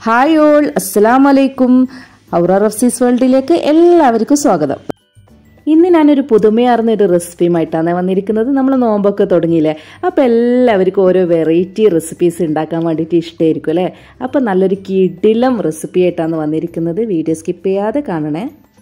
hi all അസ്സലാം വലൈക്കും ഔറ റഫ്സീസ് വേൾഡിലേക്ക് എല്ലാവർക്കും സ്വാഗതം ഇന്ന് ഞാനൊരു പുതുമയാർന്ന ഒരു റെസിപ്പിയുമായിട്ടാണ് വന്നിരിക്കുന്നത് നമ്മൾ നോമ്പൊക്കെ തുടങ്ങിയില്ലേ അപ്പോൾ എല്ലാവർക്കും ഓരോ വെറൈറ്റി റെസിപ്പീസ് ഉണ്ടാക്കാൻ വേണ്ടിയിട്ട് ഇഷ്ടമായിരിക്കും അല്ലേ അപ്പോൾ നല്ലൊരു കിടിലം റെസിപ്പി ആയിട്ടാണ് വന്നിരിക്കുന്നത് വീഡിയോ സ്കിപ്പ് ചെയ്യാതെ കാണണേ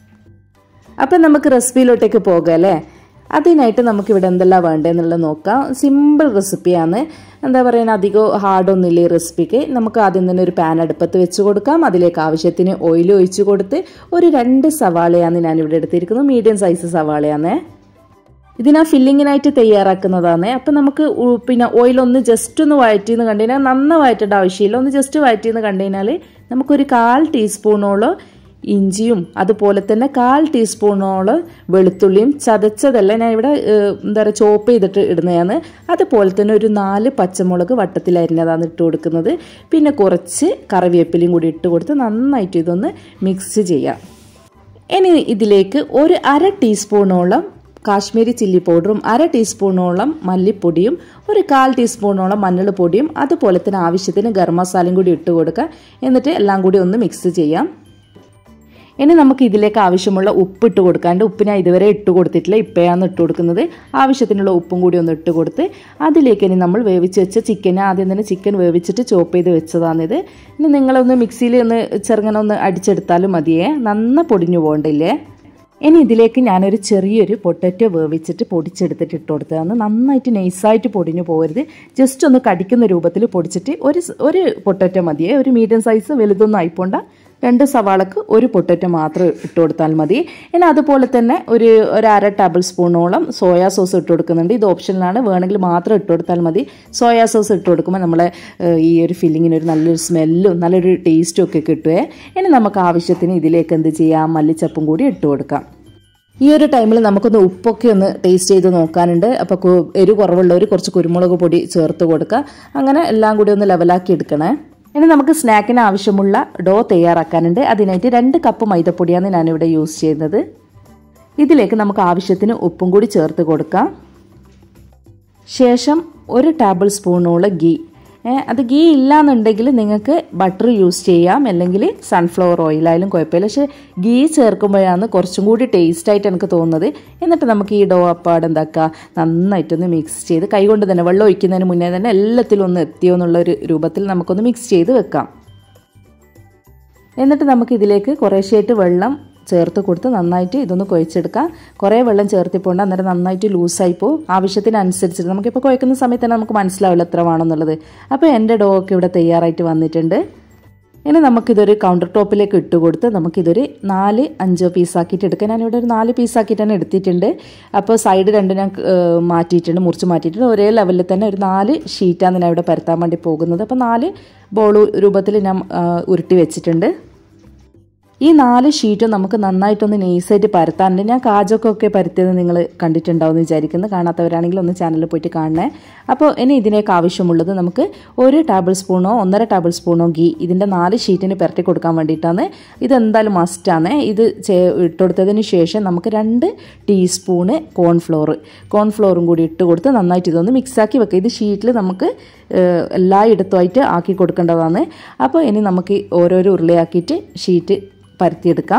അപ്പം നമുക്ക് റെസിപ്പിയിലോട്ടേക്ക് പോകാം അല്ലേ അതിനായിട്ട് നമുക്ക് ഇവിടെ എന്തെല്ലാം വേണ്ടതെന്നുള്ളത് നോക്കാം സിമ്പിൾ റെസിപ്പിയാണ് എന്താ പറയുക അധികം ഹാർഡൊന്നുമില്ല ഈ റെസിപ്പിക്ക് നമുക്ക് ആദ്യം തന്നെ ഒരു പാൻ അടുപ്പത്ത് വെച്ച് കൊടുക്കാം അതിലേക്ക് ആവശ്യത്തിന് ഓയിൽ ഒഴിച്ച് കൊടുത്ത് ഒരു രണ്ട് സവാളയാണ് ഞാനിവിടെ എടുത്തിരിക്കുന്നത് മീഡിയം സൈസ് സവാളയാണ് ഇതിനാ ഫില്ലിങ്ങിനായിട്ട് തയ്യാറാക്കുന്നതാണ് അപ്പം നമുക്ക് പിന്നെ ഓയിലൊന്ന് ജസ്റ്റ് ഒന്ന് വഴറ്റിയെന്ന് കണ്ടു കഴിഞ്ഞാൽ നന്ന വഴറ്റേണ്ട ആവശ്യമില്ല ഒന്ന് ജസ്റ്റ് വഴറ്റിയെന്ന് കണ്ടു കഴിഞ്ഞാൽ നമുക്കൊരു കാൽ ടീസ്പൂണോളം ഇഞ്ചിയും അതുപോലെ തന്നെ കാൽ ടീസ്പൂണോളം വെളുത്തുള്ളിയും ചതച്ചതല്ല ഞാൻ ഇവിടെ എന്താ പറയുക ചോപ്പ് ചെയ്തിട്ട് ഇടുന്നതാണ് അതുപോലെ തന്നെ ഒരു നാല് പച്ചമുളക് വട്ടത്തിൽ അരിഞ്ഞതാണ് ഇട്ട് കൊടുക്കുന്നത് പിന്നെ കുറച്ച് കറിവേപ്പിലയും കൂടി ഇട്ട് കൊടുത്ത് നന്നായിട്ട് ഇതൊന്ന് മിക്സ് ചെയ്യാം ഇനി ഇതിലേക്ക് ഒരു അര ടീസ്പൂണോളം കാശ്മീരി ചില്ലി പൗഡറും അര ടീസ്പൂണോളം മല്ലിപ്പൊടിയും ഒരു കാൽ ടീസ്പൂണോളം മഞ്ഞൾ പൊടിയും അതുപോലെ തന്നെ ആവശ്യത്തിന് ഗരം മസാലയും കൂടി ഇട്ട് കൊടുക്കുക എന്നിട്ട് എല്ലാം കൂടി ഒന്ന് മിക്സ് ചെയ്യാം ഇനി നമുക്ക് ഇതിലേക്ക് ആവശ്യമുള്ള ഉപ്പ് ഇട്ട് കൊടുക്കാണ്ട് ഉപ്പ് ഞാൻ ഇതുവരെ ഇട്ട് കൊടുത്തിട്ടില്ല ഇപ്പോഴാണ് ഇട്ട് കൊടുക്കുന്നത് ആവശ്യത്തിനുള്ള ഉപ്പും കൂടി ഒന്ന് ഇട്ട് കൊടുത്ത് അതിലേക്ക് ഇനി നമ്മൾ വേവിച്ച് വെച്ച ചിക്കൻ ആദ്യം തന്നെ ചിക്കൻ വേവിച്ചിട്ട് ചോപ്പ് ചെയ്ത് വെച്ചതാണിത് ഇനി നിങ്ങളൊന്ന് മിക്സിയിൽ ഒന്ന് ചെറുങ്ങനെ ഒന്ന് അടിച്ചെടുത്താലും മതിയേ നന്ന പൊടിഞ്ഞു പോകണ്ടില്ലേ ഇനി ഇതിലേക്ക് ഞാനൊരു ചെറിയൊരു പൊട്ടറ്റോ വേവിച്ചിട്ട് പൊടിച്ചെടുത്തിട്ട് ഇട്ട് കൊടുത്തതാണ് നന്നായിട്ട് നൈസായിട്ട് പൊടിഞ്ഞു പോകരുത് ജസ്റ്റ് ഒന്ന് കടിക്കുന്ന രൂപത്തിൽ പൊടിച്ചിട്ട് ഒരു ഒരു പൊട്ടറ്റോ മതിയേ ഒരു മീഡിയം സൈസ് വലുതൊന്നും ആയിപ്പോണ്ട രണ്ട് സവാളക്ക് ഒരു പൊട്ടറ്റോ മാത്രം ഇട്ട് കൊടുത്താൽ മതി ഇനി അതുപോലെ തന്നെ ഒരു ഒരു അര ടേബിൾ സ്പൂണോളം സോയാ സോസ് ഇട്ട് കൊടുക്കുന്നുണ്ട് ഇത് ഓപ്ഷനിലാണ് വേണമെങ്കിൽ മാത്രം ഇട്ട് കൊടുത്താൽ മതി സോയാ സോസ് ഇട്ട് കൊടുക്കുമ്പോൾ നമ്മളെ ഈ ഒരു ഫില്ലിങ്ങിന് ഒരു നല്ലൊരു സ്മെല്ലും നല്ലൊരു ടേസ്റ്റും ഒക്കെ കിട്ടുവേ ഇനി നമുക്ക് ആവശ്യത്തിന് ഇതിലേക്ക് എന്ത് ചെയ്യാം മല്ലിച്ചപ്പും കൂടി ഇട്ട് കൊടുക്കാം ഈ ഒരു ടൈമിൽ നമുക്കൊന്ന് ഉപ്പൊക്കെ ഒന്ന് ടേസ്റ്റ് ചെയ്ത് നോക്കാനുണ്ട് അപ്പോൾ എരി കുറവുള്ളവർ കുറച്ച് കുരുമുളക് പൊടി ചേർത്ത് കൊടുക്കുക അങ്ങനെ എല്ലാം കൂടി ഒന്ന് ലെവലാക്കി എടുക്കണേ ഇനി നമുക്ക് സ്നാക്കിന് ആവശ്യമുള്ള ഡോ തയ്യാറാക്കാനുണ്ട് അതിനായിട്ട് രണ്ട് കപ്പ് മൈദപ്പൊടിയാണ് ഞാനിവിടെ യൂസ് ചെയ്യുന്നത് ഇതിലേക്ക് നമുക്ക് ആവശ്യത്തിന് ഉപ്പും കൂടി ചേർത്ത് കൊടുക്കാം ശേഷം ഒരു ടേബിൾ സ്പൂണോളം ഗീ അത് ഗീ ഇല്ലാന്നുണ്ടെങ്കിൽ നിങ്ങൾക്ക് ബട്ടർ യൂസ് ചെയ്യാം അല്ലെങ്കിൽ സൺഫ്ലവർ ഓയിലായാലും കുഴപ്പമില്ല പക്ഷേ ഗീ ചേർക്കുമ്പോഴാണ് കുറച്ചും കൂടി ടേസ്റ്റ് ആയിട്ട് എനിക്ക് തോന്നുന്നത് എന്നിട്ട് നമുക്ക് ഈ ഡോ അപ്പാട് എന്താക്കുക നന്നായിട്ടൊന്ന് മിക്സ് ചെയ്ത് കൈകൊണ്ട് തന്നെ വെള്ളം ഒഴിക്കുന്നതിന് മുന്നേ തന്നെ എല്ലാത്തിലും ഒന്ന് എത്തിയോ എന്നുള്ള ഒരു രൂപത്തിൽ നമുക്കൊന്ന് മിക്സ് ചെയ്ത് വെക്കാം എന്നിട്ട് നമുക്ക് ഇതിലേക്ക് കുറേശ്ശായിട്ട് വെള്ളം ചേർത്ത് കൊടുത്ത് നന്നായിട്ട് ഇതൊന്ന് കുഴച്ചെടുക്കാം കുറേ വെള്ളം ചേർത്തിപ്പോണ്ട് അന്നേരം നന്നായിട്ട് ലൂസായി പോകും ആവശ്യത്തിനനുസരിച്ചിട്ട് നമുക്കിപ്പോൾ കുഴക്കുന്ന സമയത്ത് തന്നെ നമുക്ക് മനസ്സിലാവില്ല എത്ര വേണമെന്നുള്ളത് അപ്പോൾ എൻ്റെ ഡോ ഒക്കെ ഇവിടെ തയ്യാറായിട്ട് വന്നിട്ടുണ്ട് ഇനി നമുക്കിതൊരു കൗണ്ടർ ടോപ്പിലേക്ക് ഇട്ട് കൊടുത്ത് നമുക്കിതൊരു നാല് അഞ്ചോ പീസാക്കിയിട്ട് എടുക്കാം ഞാനിവിടെ ഒരു നാല് പീസാക്കിയിട്ട് തന്നെ എടുത്തിട്ടുണ്ട് അപ്പോൾ സൈഡ് രണ്ട് ഞാൻ മാറ്റിയിട്ടുണ്ട് മുറിച്ച് മാറ്റിയിട്ടുണ്ട് ഒരേ ലെവലിൽ തന്നെ ഒരു നാല് ഷീറ്റാണ് ഞാൻ ഇവിടെ പരത്താൻ വേണ്ടി പോകുന്നത് അപ്പോൾ നാല് ബോൾ രൂപത്തിൽ ഞാൻ ഉരുട്ടി വെച്ചിട്ടുണ്ട് ഈ നാല് ഷീറ്റും നമുക്ക് നന്നായിട്ടൊന്ന് നെയ്സായിട്ട് പരത്താനുണ്ട് ഞാൻ കാജൊക്കെ പരത്തിയത് നിങ്ങൾ കണ്ടിട്ടുണ്ടാവുമെന്ന് വിചാരിക്കുന്നു കാണാത്തവരാണെങ്കിൽ ഒന്ന് ചാനലിൽ പോയിട്ട് കാണണേ അപ്പോൾ ഇനി ഇതിനേക്ക് ആവശ്യമുള്ളത് നമുക്ക് ഒരു ടേബിൾ സ്പൂണോ ഒന്നര ടേബിൾ സ്പൂണോ ഗീ ഇതിൻ്റെ നാല് ഷീറ്റിന് പുരട്ടി കൊടുക്കാൻ വേണ്ടിയിട്ടാണ് ഇതെന്തായാലും മസ്റ്റാണ് ഇത് ഇട്ടുകൊടുത്തതിന് ശേഷം നമുക്ക് രണ്ട് ടീസ്പൂണ് കോൺഫ്ലോർ കോൺഫ്ലോറും കൂടി ഇട്ട് കൊടുത്ത് നന്നായിട്ട് ഇതൊന്ന് മിക്സാക്കി വെക്കുക ഇത് ഷീറ്റിൽ നമുക്ക് എല്ലായിടത്തുമായിട്ട് ആക്കി കൊടുക്കേണ്ടതാണ് അപ്പോൾ ഇനി നമുക്ക് ഓരോരോ ഉരുളയാക്കിയിട്ട് ഷീറ്റ് പരത്തിയെടുക്കാം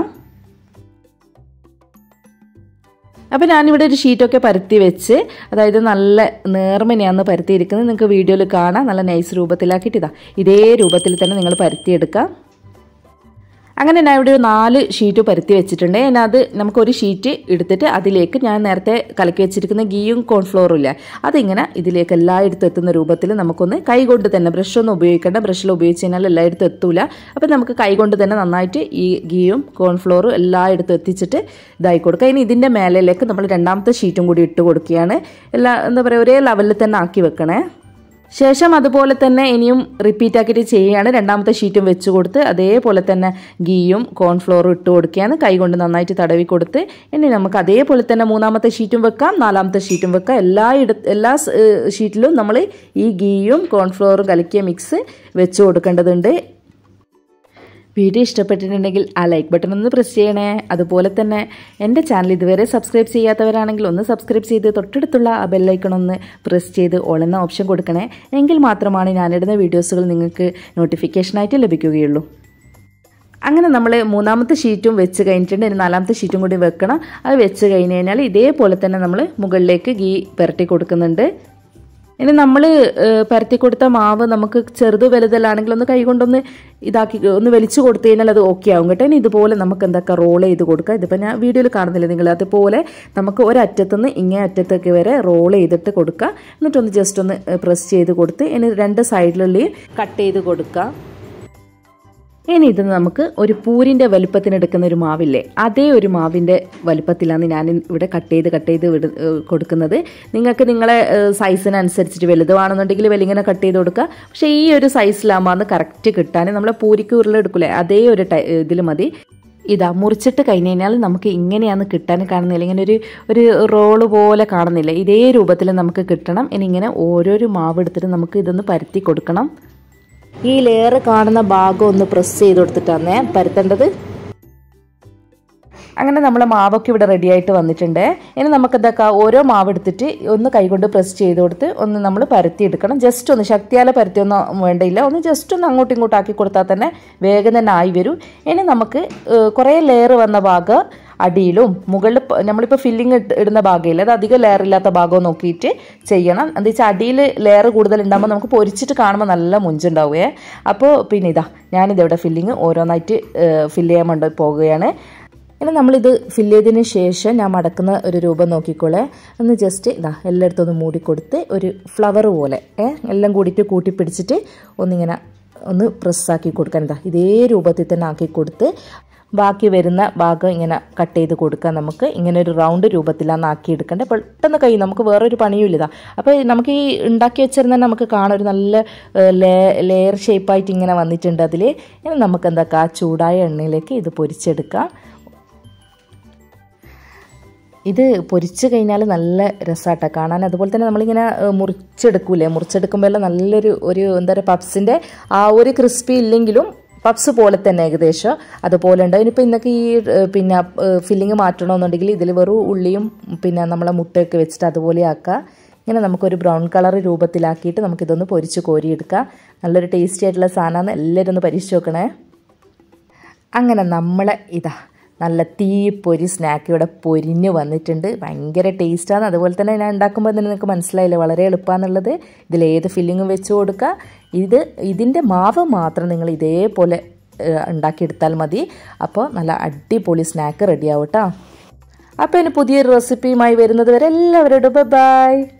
അപ്പോൾ ഞാനിവിടെ ഒരു ഷീറ്റൊക്കെ പരത്തി വെച്ച് അതായത് നല്ല നേർമനെയാണ് പരത്തിയിരിക്കുന്നത് നിങ്ങൾക്ക് വീഡിയോയിൽ കാണാം നല്ല നൈസ് രൂപത്തിലാക്കിയിട്ട് ഇതാ ഇതേ രൂപത്തിൽ തന്നെ നിങ്ങൾ പരത്തിയെടുക്കാം അങ്ങനെ ഞാൻ ഇവിടെ ഒരു നാല് ഷീറ്റ് പരത്തി വെച്ചിട്ടുണ്ട് ഞാൻ അത് നമുക്കൊരു ഷീറ്റ് എടുത്തിട്ട് അതിലേക്ക് ഞാൻ നേരത്തെ കലക്കി വെച്ചിരിക്കുന്ന ഗീയും കോൺഫ്ലോറും ഇല്ല അതിങ്ങനെ ഇതിലേക്ക് എല്ലായിടത്തും എത്തുന്ന രൂപത്തിൽ നമുക്കൊന്ന് കൈ കൊണ്ട് തന്നെ ബ്രഷൊന്നും ഉപയോഗിക്കേണ്ട ബ്രഷിൽ ഉപയോഗിച്ച് കഴിഞ്ഞാൽ എല്ലായിടത്തും എത്തൂല അപ്പോൾ നമുക്ക് കൈ കൊണ്ട് തന്നെ നന്നായിട്ട് ഈ ഗീയും കോൺഫ്ലോറും എല്ലായിടത്തും എത്തിച്ചിട്ട് ഇതായി കൊടുക്കുക ഇനി ഇതിൻ്റെ മേലയിലേക്ക് നമ്മൾ രണ്ടാമത്തെ ഷീറ്റും കൂടി ഇട്ട് കൊടുക്കുകയാണ് എല്ലാ എന്താ പറയുക ഒരേ ലെവലിൽ തന്നെ ആക്കി വെക്കണേ ശേഷം അതുപോലെ തന്നെ ഇനിയും റിപ്പീറ്റ് ആക്കിയിട്ട് ചെയ്യുകയാണ് രണ്ടാമത്തെ ഷീറ്റും വെച്ച് കൊടുത്ത് അതേപോലെ തന്നെ ഗീയും കോൺഫ്ലോറും ഇട്ട് കൊടുക്കുകയാണ് കൈകൊണ്ട് നന്നായിട്ട് തടവി കൊടുത്ത് ഇനി നമുക്ക് അതേപോലെ തന്നെ മൂന്നാമത്തെ ഷീറ്റും വെക്കാം നാലാമത്തെ ഷീറ്റും വെക്കാം എല്ലാ ഇട എല്ലാ ഷീറ്റിലും നമ്മൾ ഈ ഗീയും കോൺഫ്ലോറും കലക്കിയ മിക്സ് വെച്ച് കൊടുക്കേണ്ടതുണ്ട് വീഡിയോ ഇഷ്ടപ്പെട്ടിട്ടുണ്ടെങ്കിൽ ആ ലൈക്ക് ബട്ടൺ ഒന്ന് പ്രസ് ചെയ്യണേ അതുപോലെ തന്നെ എൻ്റെ ചാനൽ ഇതുവരെ സബ്സ്ക്രൈബ് ചെയ്യാത്തവരാണെങ്കിൽ ഒന്ന് സബ്സ്ക്രൈബ് ചെയ്ത് തൊട്ടടുത്തുള്ള ആ ബെല്ലൈക്കൺ ഒന്ന് പ്രസ് ചെയ്ത് ഓൾ എന്ന ഓപ്ഷൻ കൊടുക്കണേ എങ്കിൽ മാത്രമാണ് ഞാനിടുന്ന വീഡിയോസുകൾ നിങ്ങൾക്ക് നോട്ടിഫിക്കേഷനായിട്ട് ലഭിക്കുകയുള്ളൂ അങ്ങനെ നമ്മൾ മൂന്നാമത്തെ ഷീറ്റും വെച്ച് കഴിഞ്ഞിട്ടുണ്ട് ഇനി നാലാമത്തെ ഷീറ്റും കൂടി വെക്കണം അത് വെച്ച് കഴിഞ്ഞ് കഴിഞ്ഞാൽ ഇതേപോലെ തന്നെ നമ്മൾ മുകളിലേക്ക് ഗീ പുരട്ടി കൊടുക്കുന്നുണ്ട് ഇനി നമ്മൾ പരത്തി കൊടുത്ത മാവ് നമുക്ക് ചെറുത് വലുതല്ലാണെങ്കിൽ ഒന്ന് കൈകൊണ്ടൊന്ന് ഇതാക്കി ഒന്ന് വലിച്ചു കൊടുത്തു കഴിഞ്ഞാൽ അത് ഓക്കെ ആവും കേട്ടോ ഇനി ഇതുപോലെ നമുക്ക് എന്തൊക്കെ റോൾ ചെയ്ത് കൊടുക്കുക ഇതിപ്പോൾ ഞാൻ വീഡിയോയിൽ കാണുന്നില്ല നിങ്ങൾ അതുപോലെ നമുക്ക് ഒരറ്റത്തുനിന്ന് ഇങ്ങേ അറ്റത്തേക്ക് വരെ റോൾ ചെയ്തിട്ട് കൊടുക്കുക എന്നിട്ടൊന്ന് ജസ്റ്റ് ഒന്ന് പ്രസ് ചെയ്ത് കൊടുത്ത് ഇനി രണ്ട് സൈഡിലുള്ളിൽ കട്ട് ചെയ്ത് കൊടുക്കുക ഇനി ഇത് നമുക്ക് ഒരു പൂരിൻ്റെ വലുപ്പത്തിന് എടുക്കുന്ന ഒരു മാവില്ലേ അതേ ഒരു മാവിൻ്റെ വലുപ്പത്തിലാണ് ഞാൻ ഇവിടെ കട്ട് ചെയ്ത് കട്ട് ചെയ്ത് വിട കൊടുക്കുന്നത് നിങ്ങൾക്ക് നിങ്ങളെ സൈസിനനുസരിച്ചിട്ട് വലുതുവാണെന്നുണ്ടെങ്കിൽ വലിങ്ങനെ കട്ട് ചെയ്ത് കൊടുക്കുക പക്ഷേ ഈ ഒരു സൈസിലാകുമ്പോൾ അത് കറക്റ്റ് കിട്ടാൻ നമ്മളെ പൂരിക്ക് ഉരുളെടുക്കില്ലേ അതേ ഒരു ഇതിൽ മതി ഇതാ മുറിച്ചിട്ട് കഴിഞ്ഞ് കഴിഞ്ഞാൽ നമുക്ക് ഇങ്ങനെയാണ് കിട്ടാൻ കാണുന്നില്ല ഇങ്ങനെ ഒരു ഒരു റോള് പോലെ കാണുന്നില്ല ഇതേ രൂപത്തിൽ നമുക്ക് കിട്ടണം ഇനി ഇങ്ങനെ ഓരോരോ മാവ് എടുത്തിട്ട് നമുക്ക് ഇതൊന്ന് പരത്തി കൊടുക്കണം ഈ ലെയർ കാണുന്ന ഭാഗം ഒന്ന് പ്രസ് ചെയ്ത് കൊടുത്തിട്ടാണ് പരത്തേണ്ടത് അങ്ങനെ നമ്മളെ മാവൊക്കെ ഇവിടെ റെഡി ആയിട്ട് വന്നിട്ടുണ്ട് ഇനി നമുക്ക് എന്താക്കുക ഓരോ മാവ് എടുത്തിട്ട് ഒന്ന് കൈകൊണ്ട് പ്രസ് ചെയ്ത് കൊടുത്ത് ഒന്ന് നമ്മൾ പരത്തി എടുക്കണം ജസ്റ്റ് ഒന്ന് ശക്തിയാലെ പരത്തിയൊന്നും വേണ്ടിയില്ല ഒന്ന് ജസ്റ്റ് ഒന്ന് അങ്ങോട്ടും ഇങ്ങോട്ടും ആക്കി കൊടുത്താൽ തന്നെ വേഗം തന്നെ ആയി വരും ഇനി നമുക്ക് കുറേ ലെയർ വന്ന ഭാഗം അടിയിലും മുകളിൽ നമ്മളിപ്പോൾ ഫില്ലിങ് ഇടുന്ന ഭാഗമില്ല അത് അധികം ലെയർ ഇല്ലാത്ത ഭാഗം നോക്കിയിട്ട് ചെയ്യണം എന്താ വെച്ചാൽ അടിയിൽ ലെയർ കൂടുതൽ ഉണ്ടാകുമ്പോൾ നമുക്ക് പൊരിച്ചിട്ട് കാണുമ്പോൾ നല്ല മുഞ്ചുണ്ടാവുകയെ അപ്പോൾ പിന്നെ ഇതാ ഞാനിതിവിടെ ഫില്ലിങ് ഓരോന്നായിട്ട് ഫില്ല് ചെയ്യാൻ വേണ്ടി പോകുകയാണ് ഇനി നമ്മളിത് ഫില്ല് ചെയ്തതിന് ശേഷം ഞാൻ മടക്കുന്ന ഒരു രൂപം നോക്കിക്കോളെ ഒന്ന് ജസ്റ്റ് ഇതാ എല്ലായിടത്തും ഒന്ന് മൂടിക്കൊടുത്ത് ഒരു ഫ്ലവർ പോലെ എല്ലാം കൂടിയിട്ട് കൂട്ടി പിടിച്ചിട്ട് ഒന്നിങ്ങനെ ഒന്ന് പ്രസ്സാക്കി കൊടുക്കാൻ ഇതാ ഇതേ രൂപത്തിൽ തന്നെ ആക്കി കൊടുത്ത് ബാക്കി വരുന്ന ഭാഗം ഇങ്ങനെ കട്ട് ചെയ്ത് കൊടുക്കാം നമുക്ക് ഇങ്ങനെ ഒരു റൗണ്ട് രൂപത്തിലാണ് ആക്കിയെടുക്കേണ്ടത് പെട്ടെന്ന് കൈ നമുക്ക് വേറൊരു പണിയും ഇല്ലതാ അപ്പോൾ നമുക്ക് ഈ ഉണ്ടാക്കി വെച്ചിരുന്ന നമുക്ക് കാണാൻ ഒരു നല്ല ലെയർ ഷേപ്പായിട്ട് ഇങ്ങനെ വന്നിട്ടുണ്ട് അതിൽ ഇനി നമുക്ക് എന്താക്കാം ആ ചൂടായ എണ്ണയിലേക്ക് ഇത് പൊരിച്ചെടുക്കാം ഇത് പൊരിച്ച് കഴിഞ്ഞാൽ നല്ല രസമാട്ടോ കാണാൻ അതുപോലെ തന്നെ നമ്മളിങ്ങനെ മുറിച്ചെടുക്കൂലേ മുറിച്ചെടുക്കുമ്പോൾ നല്ലൊരു ഒരു എന്താ പറയുക പപ്സിൻ്റെ ആ ഒരു ക്രിസ്പി ഇല്ലെങ്കിലും പപ്സ് പോലെ തന്നെ ഏകദേശം അതുപോലെ ഉണ്ട് ഇനിയിപ്പോൾ ഇന്നൊക്കെ ഈ പിന്നെ ഫില്ലിങ് മാറ്റണമെന്നുണ്ടെങ്കിൽ ഇതിൽ വെറും ഉള്ളിയും പിന്നെ നമ്മളെ മുട്ടയൊക്കെ വെച്ചിട്ട് അതുപോലെ ആക്കുക ഇങ്ങനെ നമുക്കൊരു ബ്രൗൺ കളർ രൂപത്തിലാക്കിയിട്ട് നമുക്കിതൊന്ന് പൊരിച്ച് കോരിയെടുക്കാം നല്ലൊരു ടേസ്റ്റി ആയിട്ടുള്ള സാധനമാണ് എല്ലാവരും ഒന്ന് പരീക്ഷിച്ച് നോക്കണേ അങ്ങനെ നമ്മളെ ഇതാ നല്ല തീ പൊരി സ്നാക്ക് ഇവിടെ പൊരിഞ്ഞ് വന്നിട്ടുണ്ട് ഭയങ്കര ടേസ്റ്റാണ് അതുപോലെ തന്നെ ഞാൻ ഉണ്ടാക്കുമ്പോൾ തന്നെ നിങ്ങൾക്ക് മനസ്സിലായില്ലേ വളരെ എളുപ്പമാണെന്നുള്ളത് ഇതിൽ ഏത് ഫില്ലിങ്ങും വെച്ച് കൊടുക്കുക ഇത് ഇതിൻ്റെ മാവ് മാത്രം നിങ്ങൾ ഇതേപോലെ ഉണ്ടാക്കിയെടുത്താൽ മതി അപ്പോൾ നല്ല അടിപൊളി സ്നാക്ക് റെഡിയാവും കേട്ടോ അപ്പോൾ ഇനി പുതിയൊരു റെസിപ്പിയുമായി വരുന്നത് വരെ എല്ലാവരോടും ബൈ